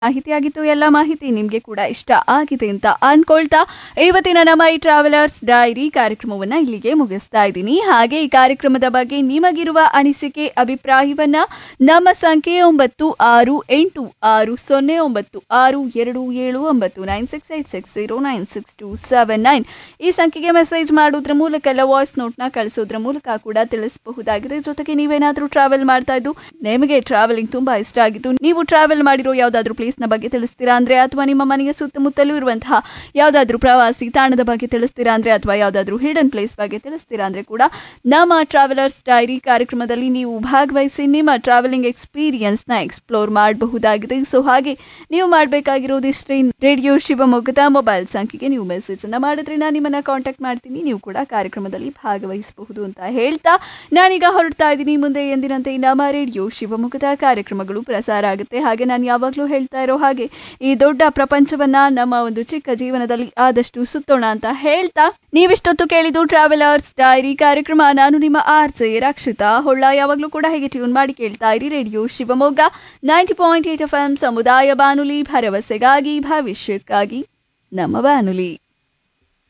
ಮಾಹಿತಿ ಆಗಿತ್ತು ಎಲ್ಲ ಮಾಹಿತಿ ನಿಮಗೆ ಕೂಡ ಇಷ್ಟ ಆಗಿದೆ ಅಂತ ಅನ್ಕೊಳ್ತಾ ಇವತ್ತಿನ ನಮ್ಮ ಈ ಟ್ರಾವೆಲರ್ಸ್ ಡೈರಿ ಕಾರ್ಯಕ್ರಮವನ್ನ ಇಲ್ಲಿಗೆ ಮುಗಿಸ್ತಾ ಇದ್ದೀನಿ ಹಾಗೆ ಈ ಕಾರ್ಯಕ್ರಮದ ಬಗ್ಗೆ ನಿಮಗಿರುವ ಅನಿಸಿಕೆ ಅಭಿಪ್ರಾಯವನ್ನ ನಮ್ಮ ಸಂಖ್ಯೆ ಒಂಬತ್ತು ಆರು ಎಂಟು ಆರು ಸೊನ್ನೆ ಒಂಬತ್ತು ಆರು ಎರಡು ಏಳು ಒಂಬತ್ತು nine six eight six zero nine six two seven nine ಈ ಸಂಖ್ಯೆಗೆ ಮೆಸೇಜ್ ಮಾಡೋದ್ರ ಮೂಲಕ ಎಲ್ಲ ವಾಯ್ಸ್ ನೋಟ್ನ ಕಳಿಸೋದ್ರ ಮೂಲಕ ಕೂಡ ತಿಳಿಸಬಹುದಾಗಿದೆ ಜೊತೆಗೆ ನೀವೇನಾದರೂ ಟ್ರಾವೆಲ್ ಮಾಡ್ತಾ ಇದ್ದು ನಿಮಗೆ ಟ್ರಾವೆಲಿಂಗ್ ತುಂಬಾ ಇಷ್ಟ ಆಗಿತ್ತು ನೀವು ಟ್ರಾವೆಲ್ ಮಾಡಿರೋ ಯಾವ್ದಾದ್ರು ಪ್ಲೇಸ್ ನ ಬಗ್ಗೆ ತಿಳಿಸ್ತೀರಾ ಅಂದ್ರೆ ಅಥವಾ ನಿಮ್ಮ ಮನೆಯ ಸುತ್ತಮುತ್ತಲೂ ಇರುವಂತಹ ಯಾವ್ದಾದ್ರು ಪ್ರವಾಸಿ ತಾಣದ ಬಗ್ಗೆ ತಿಳಿಸ್ತೀರಾ ಅಂದ್ರೆ ಅಥವಾ ಯಾವ್ದಾದ್ರು ಹಿಡನ್ ಪ್ಲೇಸ್ ಬಗ್ಗೆ ತಿಳಿಸ್ತೀರಾ ಅಂದ್ರೆ ಕೂಡ ನಮ್ಮ ಟ್ರಾವೆಲರ್ಸ್ ಡೈರಿ ಕಾರ್ಯಕ್ರಮದಲ್ಲಿ ನೀವು ಭಾಗವಹಿಸಿ ನಿಮ್ಮ ಟ್ರಾವೆಲಿಂಗ್ ಎಕ್ಸ್ಪೀರಿಯನ್ಸ್ ನ ಎಕ್ಸ್ಪ್ಲೋರ್ ಮಾಡಬಹುದಾಗಿದೆ ಸೊ ಹಾಗೆ ನೀವು ಮಾಡಬೇಕಾಗಿರೋದು ಇಷ್ಟೇ ರೇಡಿಯೋ ಶಿವಮೊಗ್ಗದ ಮೊಬೈಲ್ ಸಂಖ್ಯೆಗೆ ನೀವು ಮೆಸೇಜ್ ಅನ್ನ ಮಾಡಿದ್ರೆ ನಾನು ನಿಮ್ಮನ್ನ ಕಾಂಟ್ಯಾಕ್ಟ್ ಮಾಡ್ತೀನಿ ನೀವು ಕೂಡ ಕಾರ್ಯಕ್ರಮದಲ್ಲಿ ಭಾಗವಹಿಸಬಹುದು ಅಂತ ಹೇಳ್ತಾ ನಾನೀಗ ಹೊರಡ್ತಾ ಇದ್ದೀನಿ ಮುಂದೆ ಎಂದಿನಂತೆ ನಮ್ಮ ರೇಡಿಯೋ ಶಿವಮೊಗ್ಗದ ಕಾರ್ಯಕ್ರಮಗಳು ಪ್ರಸಾರ ಆಗುತ್ತೆ ಹಾಗೆ ನಾನು ಯಾವಾಗಲೂ ಹೇಳ್ತಾ ಇರೋ ಹಾಗೆ ಈ ದೊಡ್ಡ ಪ್ರಪಂಚವನ್ನ ನಮ್ಮ ಒಂದು ಚಿಕ್ಕ ಜೀವನದಲ್ಲಿ ಆದಷ್ಟು ಸುತ್ತೋಣ ಅಂತ ಹೇಳ್ತಾ ನೀವಿಷ್ಟೊತ್ತು ಕೇಳಿದ್ದು ಟ್ರಾವೆಲರ್ಸ್ ಡೈರಿ ಕಾರ್ಯಕ್ರಮ ನಾನು ನಿಮ್ಮ ಆರ್ಜೆ ರಕ್ಷಿತಾ ಹೊಳ್ಳ ಯಾವಾಗಲೂ ಕೂಡ ಹೇಗೆ ಟ್ಯೂನ್ ಮಾಡಿ ಕೇಳ್ತಾ ಇರಿ radio Shivamogga ninety point eight F M ಸಮುದಾಯ ಬಾನುಲಿ ಭರವಸೆಗಾಗಿ ಭವಿಷ್ಯಕ್ಕಾಗಿ ನಮ್ಮ ಬಾನುಲಿ